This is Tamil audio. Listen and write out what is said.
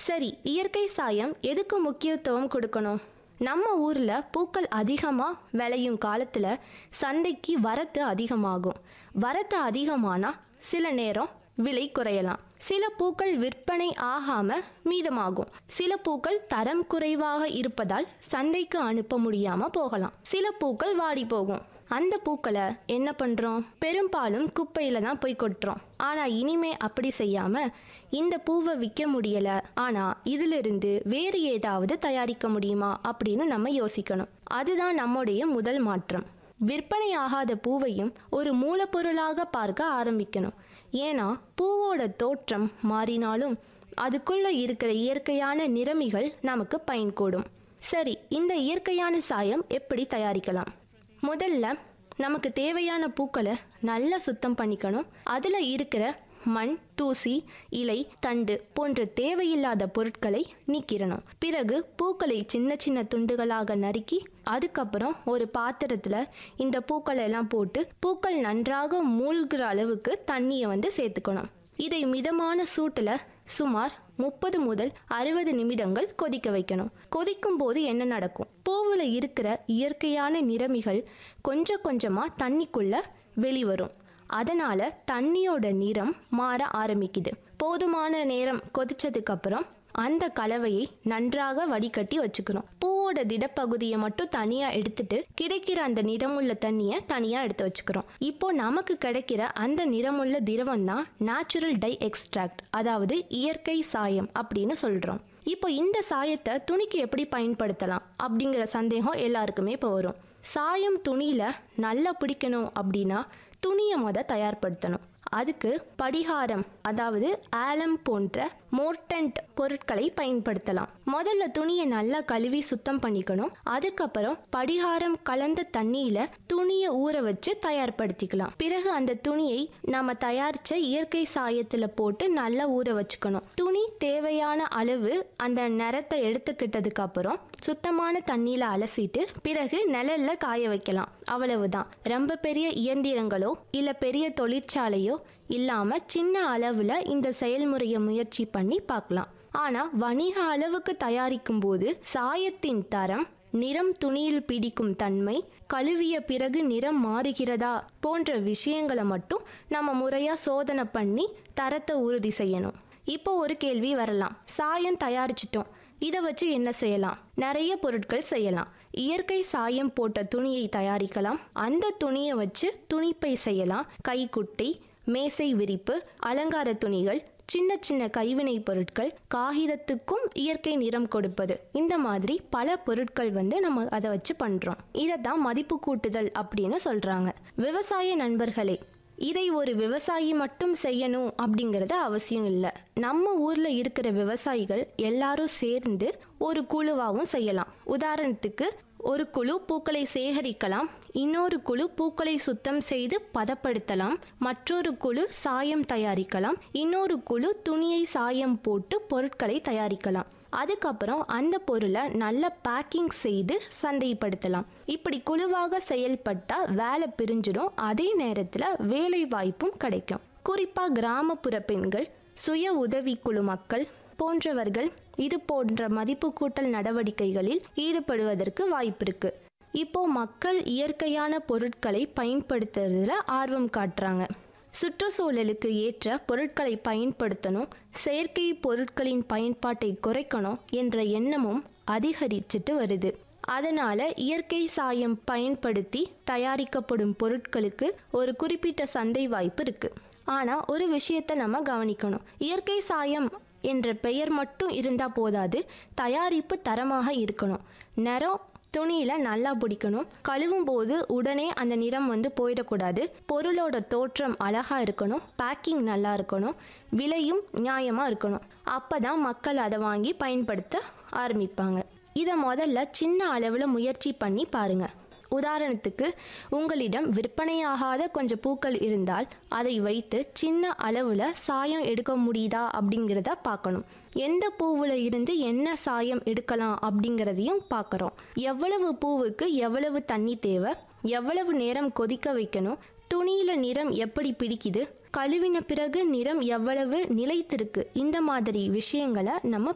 சரி இயற்கை சாயம் எதுக்கு முக்கியத்துவம் கொடுக்கணும் நம்ம ஊர்ல பூக்கள் அதிகமா விளையும் காலத்துல சந்தைக்கு வரத்து அதிகமாகும் வரத்து அதிகமானா சில நேரம் விலை குறையலாம் சில பூக்கள் விற்பனை ஆகாம மீதமாகும் சில பூக்கள் தரம் குறைவாக இருப்பதால் சந்தைக்கு அனுப்ப முடியாம போகலாம் சில பூக்கள் வாடி போகும் அந்த பூக்களை என்ன பண்றோம் பெரும்பாலும் குப்பையில தான் போய் கொட்டுறோம் ஆனா இனிமே அப்படி செய்யாம இந்த பூவை விற்க முடியல ஆனா இதிலிருந்து வேறு ஏதாவது தயாரிக்க முடியுமா அப்படின்னு நம்ம யோசிக்கணும் அதுதான் நம்முடைய முதல் மாற்றம் விற்பனை ஆகாத பூவையும் ஒரு மூலப்பொருளாக பார்க்க ஆரம்பிக்கணும் ஏன்னா பூவோட தோற்றம் மாறினாலும் அதுக்குள்ள இருக்கிற இயற்கையான நிறமிகள் நமக்கு பயன்கூடும் சரி இந்த இயற்கையான சாயம் எப்படி தயாரிக்கலாம் முதல்ல நமக்கு தேவையான பூக்களை நல்லா சுத்தம் பண்ணிக்கணும் அதில் இருக்கிற மண் தூசி இலை தண்டு போன்ற தேவையில்லாத பொருட்களை நீக்கிடணும் பிறகு பூக்களை சின்ன சின்ன துண்டுகளாக நறுக்கி அதுக்கப்புறம் ஒரு பாத்திரத்தில் இந்த பூக்களை எல்லாம் போட்டு பூக்கள் நன்றாக மூழ்கிற அளவுக்கு தண்ணியை வந்து சேர்த்துக்கணும் இதை மிதமான சூட்டில் சுமார் முப்பது முதல் அறுபது நிமிடங்கள் கொதிக்க வைக்கணும் கொதிக்கும் போது என்ன நடக்கும் பூவில் இருக்கிற இயற்கையான நிறமிகள் கொஞ்சம் கொஞ்சமாக தண்ணிக்குள்ள வெளிவரும் அதனால தண்ணியோட நிறம் மாற ஆரம்பிக்குது போதுமான நேரம் கொதிச்சதுக்கு அப்புறம் அந்த கலவையை நன்றாக வடிகட்டி வச்சுக்கிறோம் பூவோட திடப்பகுதியை மட்டும் தனியா எடுத்துட்டு கிடைக்கிற அந்த நிறமுள்ள தண்ணியை தனியா எடுத்து வச்சுக்கிறோம் இப்போ நமக்கு கிடைக்கிற அந்த நிறமுள்ள திரவம் தான் நேச்சுரல் டை எக்ஸ்ட்ராக்ட் அதாவது இயற்கை சாயம் அப்படின்னு சொல்றோம் இப்போ இந்த சாயத்தை துணிக்கு எப்படி பயன்படுத்தலாம் அப்படிங்கிற சந்தேகம் எல்லாருக்குமே இப்போ வரும் சாயம் துணியில நல்லா பிடிக்கணும் அப்படின்னா துணியை முத தயார்படுத்தணும் அதுக்கு படிகாரம் அதாவது ஆலம் போன்ற மோர்டன்ட் பொருட்களை பயன்படுத்தலாம் முதல்ல துணியை நல்லா கழுவி சுத்தம் பண்ணிக்கணும் அதுக்கப்புறம் படிகாரம் கலந்த தண்ணியில துணியை ஊற வச்சு தயார்படுத்திக்கலாம் பிறகு அந்த துணியை நம்ம தயாரிச்ச இயற்கை சாயத்துல போட்டு நல்லா ஊற வச்சுக்கணும் துணி தேவையான அளவு அந்த நிறத்தை எடுத்துக்கிட்டதுக்கு அப்புறம் சுத்தமான தண்ணியில அலசிட்டு பிறகு நிழல்ல காய வைக்கலாம் அவ்வளவுதான் ரொம்ப பெரிய இயந்திரங்களோ இல்ல பெரிய தொழிற்சாலையோ இல்லாம சின்ன அளவுல இந்த செயல்முறையை முயற்சி பண்ணி பார்க்கலாம் ஆனா வணிக அளவுக்கு தயாரிக்கும் போது சாயத்தின் தரம் நிறம் துணியில் பிடிக்கும் தன்மை கழுவிய பிறகு நிறம் மாறுகிறதா போன்ற விஷயங்களை மட்டும் நம்ம முறையா சோதனை பண்ணி தரத்தை உறுதி செய்யணும் இப்போ ஒரு கேள்வி வரலாம் சாயம் தயாரிச்சிட்டோம் இதை வச்சு என்ன செய்யலாம் நிறைய பொருட்கள் செய்யலாம் இயற்கை சாயம் போட்ட துணியை தயாரிக்கலாம் அந்த துணியை வச்சு துணிப்பை செய்யலாம் கைக்குட்டை மேசை விரிப்பு அலங்கார துணிகள் சின்ன சின்ன கைவினை பொருட்கள் காகிதத்துக்கும் இயற்கை நிறம் கொடுப்பது இந்த மாதிரி பல பொருட்கள் வந்து நம்ம அதை வச்சு பண்றோம் இதை தான் மதிப்பு கூட்டுதல் அப்படின்னு சொல்றாங்க விவசாய நண்பர்களே இதை ஒரு விவசாயி மட்டும் செய்யணும் அப்படிங்கிறது அவசியம் இல்லை நம்ம ஊர்ல இருக்கிற விவசாயிகள் எல்லாரும் சேர்ந்து ஒரு குழுவாகவும் செய்யலாம் உதாரணத்துக்கு ஒரு குழு பூக்களை சேகரிக்கலாம் இன்னொரு குழு பூக்களை சுத்தம் செய்து பதப்படுத்தலாம் மற்றொரு குழு சாயம் தயாரிக்கலாம் இன்னொரு குழு துணியை சாயம் போட்டு பொருட்களை தயாரிக்கலாம் அதுக்கப்புறம் அந்த பொருளை நல்ல பேக்கிங் செய்து சந்தைப்படுத்தலாம் இப்படி குழுவாக செயல்பட்டா வேலை பிரிஞ்சிடும் அதே நேரத்தில் வேலை வாய்ப்பும் கிடைக்கும் குறிப்பாக கிராமப்புற பெண்கள் சுய உதவிக்குழு மக்கள் போன்றவர்கள் இது போன்ற மதிப்பு கூட்டல் நடவடிக்கைகளில் ஈடுபடுவதற்கு வாய்ப்பிருக்கு இப்போ மக்கள் இயற்கையான பொருட்களை பயன்படுத்துறதுல ஆர்வம் காட்டுறாங்க சுற்றுச்சூழலுக்கு ஏற்ற பொருட்களை பயன்படுத்தணும் செயற்கை பொருட்களின் பயன்பாட்டை குறைக்கணும் என்ற எண்ணமும் அதிகரிச்சிட்டு வருது அதனால இயற்கை சாயம் பயன்படுத்தி தயாரிக்கப்படும் பொருட்களுக்கு ஒரு குறிப்பிட்ட சந்தை வாய்ப்பு இருக்கு ஆனா ஒரு விஷயத்தை நம்ம கவனிக்கணும் இயற்கை சாயம் என்ற பெயர் மட்டும் இருந்தா போதாது தயாரிப்பு தரமாக இருக்கணும் நிறம் துணியில நல்லா பிடிக்கணும் கழுவும் போது உடனே அந்த நிறம் வந்து போயிடக்கூடாது பொருளோட தோற்றம் அழகா இருக்கணும் பேக்கிங் நல்லா இருக்கணும் விலையும் நியாயமா இருக்கணும் அப்பதான் மக்கள் அதை வாங்கி பயன்படுத்த ஆரம்பிப்பாங்க இதை முதல்ல சின்ன அளவில் முயற்சி பண்ணி பாருங்க உதாரணத்துக்கு உங்களிடம் விற்பனையாகாத கொஞ்சம் பூக்கள் இருந்தால் அதை வைத்து சின்ன அளவில் சாயம் எடுக்க முடியுதா அப்படிங்கிறத பார்க்கணும் எந்த பூவில் இருந்து என்ன சாயம் எடுக்கலாம் அப்படிங்கிறதையும் பார்க்குறோம் எவ்வளவு பூவுக்கு எவ்வளவு தண்ணி தேவை எவ்வளவு நேரம் கொதிக்க வைக்கணும் துணியில நிறம் எப்படி பிடிக்குது கழுவின பிறகு நிறம் எவ்வளவு நிலைத்திருக்கு இந்த மாதிரி விஷயங்களை நம்ம